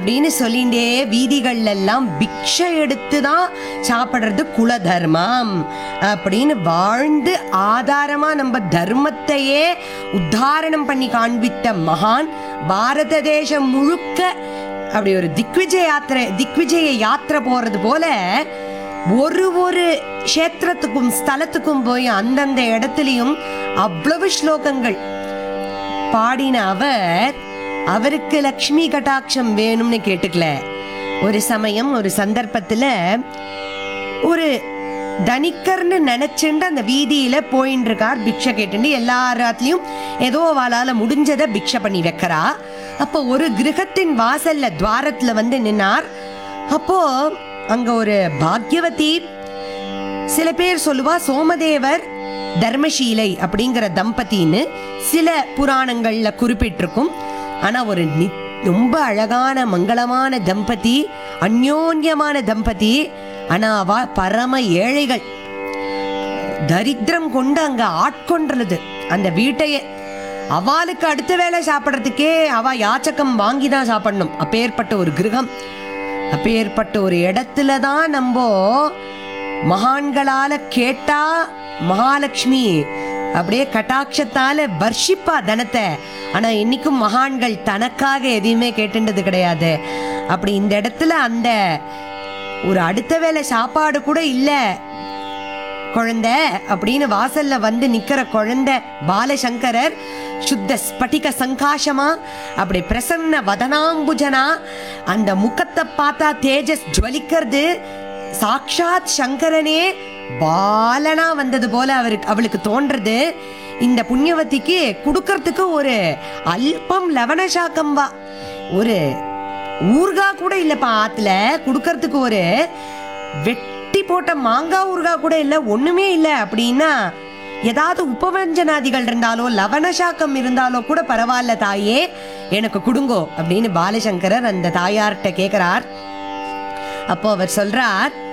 அப்படின்னு சொல்லிண்டே வீதிகள்ல எல்லாம் பிக்ஷை எடுத்து தான் சாப்பிடுறது குல தர்மம் அப்படின்னு வாழ்ந்து ஆதாரமா நம்ம தர்மத்தையே உத்தாரணம் பண்ணி காண்பித்த மகான் பாரத தேசம் முழுக்க அப்படி ஒரு திக்விஜய யாத்திரை திக்விஜய யாத்திரை போறது போல ஒரு ஒரு க்ஷேத்திரத்துக்கும் ஸ்தலத்துக்கும் போய் அந்தந்த இடத்துலயும் அவ்வளவு ஸ்லோகங்கள் பாடின அவர் அவருக்கு லக்ஷ்மி கட்டாட்சம் வேணும்னு கேட்டுக்கல ஒரு சமயம் ஒரு சந்தர்ப்பத்துல ஒரு தனிக்கர்னு நினைச்சுண்டு அந்த வீதியில போயின்னு இருக்கார் பிக்ஷை கேட்டுண்டு எல்லாராத்துலயும் ஏதோ அவளால முடிஞ்சதை பிக்ஷை பண்ணி வைக்கிறா அப்போ ஒரு கிரகத்தின் வாசல்ல துவாரத்துல வந்து நின்னார் அப்போ அங்க ஒரு பாக்யவதி சில பேர் சொல்லுவா சோமதேவர் தர்மசீலை அப்படிங்கிற தம்பதின்னு சில புராணங்கள்ல குறிப்பிட்டிருக்கும் ஆனா ஒரு நி- ரொம்ப அழகான மங்களமான தம்பதி அந்யோன்யமான தம்பதி ஆனா அவ பரம ஏழைகள் தரித்திரம் கொண்டு அங்க ஆட்கொண்டுறது அந்த வீட்டையே அவளுக்கு அடுத்த வேளை சாப்பிட்றதுக்கே அவ யாச்சகம் வாங்கி தான் சாப்பிடணும் அப்பேற்பட்ட ஒரு கிரகம் அப்பேற்பட்ட ஒரு இடத்துல தான் நம்ம மகான்களால கேட்டா மகாலட்சுமி அப்படியே கட்டாட்சத்தால வர்ஷிப்பா தனத்தை ஆனா இன்னைக்கும் மகான்கள் தனக்காக எதையுமே கேட்டுண்டது கிடையாது அப்படி இந்த இடத்துல அந்த ஒரு அடுத்த வேளை சாப்பாடு கூட இல்லை குழந்தை அப்படின்னு வாசல்ல வந்து நிக்கிற குழந்தை பாலசங்கரர் சுத்த ஸ்பட்டிக சங்காஷமா அப்படி பிரசன்ன வதனாம்புஜனா அந்த முகத்தை பார்த்தா தேஜஸ் ஜுவலிக்கிறது சாக்ஷாத் சங்கரனே பாலனா வந்தது போல அவருக்கு அவளுக்கு தோன்றது இந்த புண்ணியவதிக்கு கொடுக்கறதுக்கு ஒரு அல்பம் லவண சாக்கம் வா ஒரு ஊர்கா கூட இல்லப்பா ஆத்துல கொடுக்கறதுக்கு ஒரு வெட்டி போட்ட மாங்காய் ஊறுகாய் கூட இல்ல ஒண்ணுமே இல்ல அப்படின்னா ஏதாவது உபவஞ்சனாதிகள் இருந்தாலோ லவணசாக்கம் இருந்தாலோ கூட பரவாயில்ல தாயே எனக்கு கொடுங்கோ அப்படின்னு பாலசங்கரர் அந்த தாயார்கிட்ட கேக்குறார் அப்போ அவர் சொல்றார்